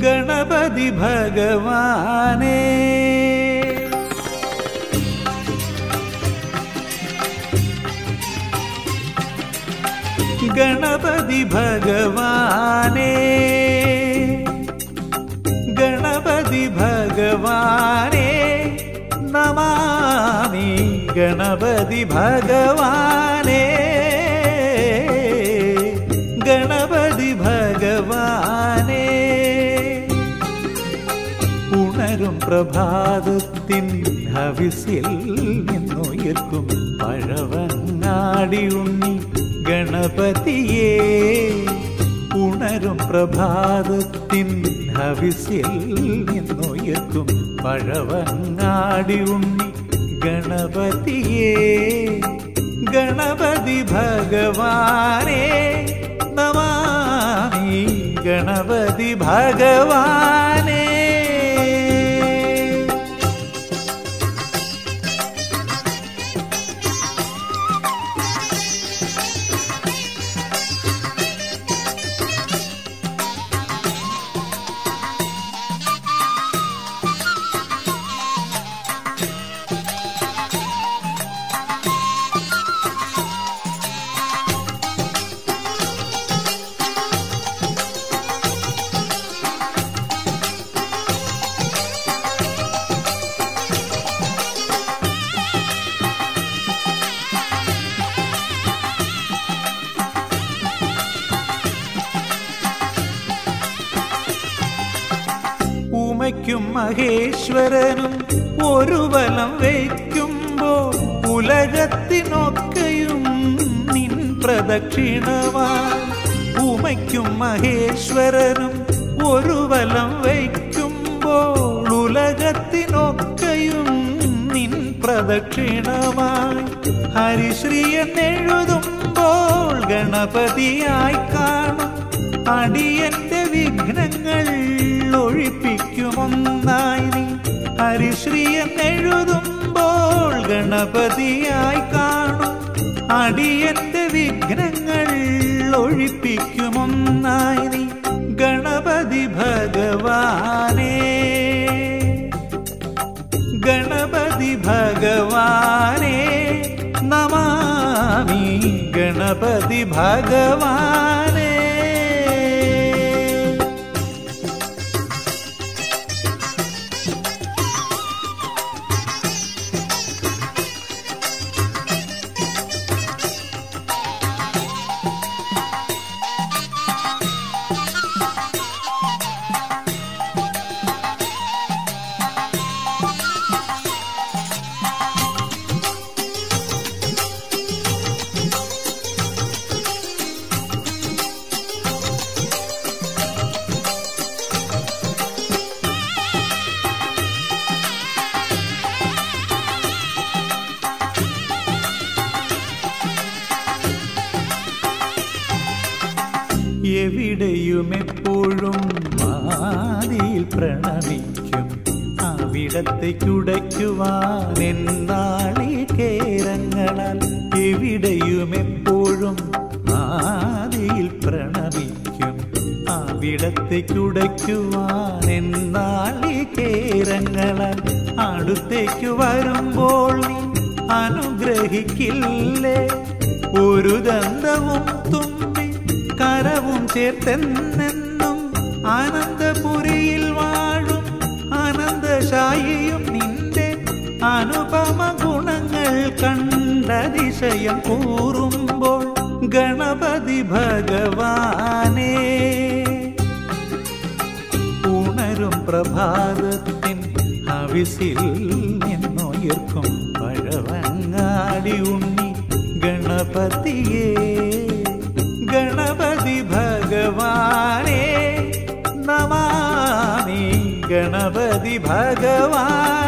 ഗണപതി ഭഗവാനേ ഗണപതി ഭഗവാനേ ഗണപതി ഭഗവാനേ നമാമി ഗണപതി ഭഗവാനേ ഗണപതി ഭഗവാനേ ഉണരും പ്രഭാതത്തിൻ ഹവിസിൽ നിന്നുയർക്കും പഴവങ്ങാടി ഉണ്ണി ഗണപതിയേ ഉണരും പ്രഭാതത്തിൻ ഹവിസിൽ നിന്നുയർക്കും പഴവങ്ങാടി ഉണ്ണി ഗണപതിയേ ഗണപതി ഭഗവാനേ നമാമി ഗണപതി ഭഗവാനേ ഉമയ്ക്കും മഹേശ്വരനും ഒരു വലം വയ്ക്കുമ്പോൾ ഉലകത്തിനൊക്കെയും നിൻ പ്രദക്ഷിണമായി ഉമയ്ക്കും മഹേശ്വരനും ഒരു വലം വയ്ക്കുമ്പോൾ ഉലകത്തിനൊക്കെയും നിൻ പ്രദക്ഷിണമായി ഹരിശ്രീയൻ എഴുതുമ്പോൾ ഗണപതിയായി കാണും അടിയന്റെ വിഘ്നങ്ങൾ ഒഴിപ്പിക്കുമൊന്നായി നീ ഹരിശ്രീയൻ എഴുതുമ്പോൾ ഗണപതിയായി കാണും അടിയന്റെ വിഘ്നങ്ങൾ ഒഴിപ്പിക്കുമൊന്നായി നീ ഗണപതി ഭഗവാനേ ഗണപതി ഭഗവാനേ നമാമി ഗണപതി ഭഗവാനേ എവിടെയും എപ്പോഴും ആദിയിൽ പ്രണമിക്കും അവിടത്തേക്കുടയ്ക്കുവാൻ എന്നാളി കേരങ്ങളാൽ എവിടെയും എപ്പോഴും ആദിയിൽ പ്രണമിക്കും അവിടത്തേക്കുടയ്ക്കുവാൻ എന്നാളി കേരങ്ങളാൽ അടുത്തേക്ക് വരുമ്പോൾ നീ അനുഗ്രഹിക്കില്ലേ ഒരു ദന്തവും തുമ്പി കരവും ചേർത്തെന്നെന്നും ആനന്ദപുരിയിൽ വാഴും ആനന്ദശായിയും നിന്റെ അനുപമ ഗുണങ്ങൾ കണ്ടതിശയം കൂറുമ്പോൾ ഗണപതി ഭഗവാനേ ഉണരും പ്രഭാതത്തിൻ ഹവിസിൽ നിന്നുയർക്കും പഴവങ്ങാടി ഉണ്ണി ഗണപതിയേ ഗണപതി ഭഗവാനേ നമാമി ഗണപതി ഭഗവാൻ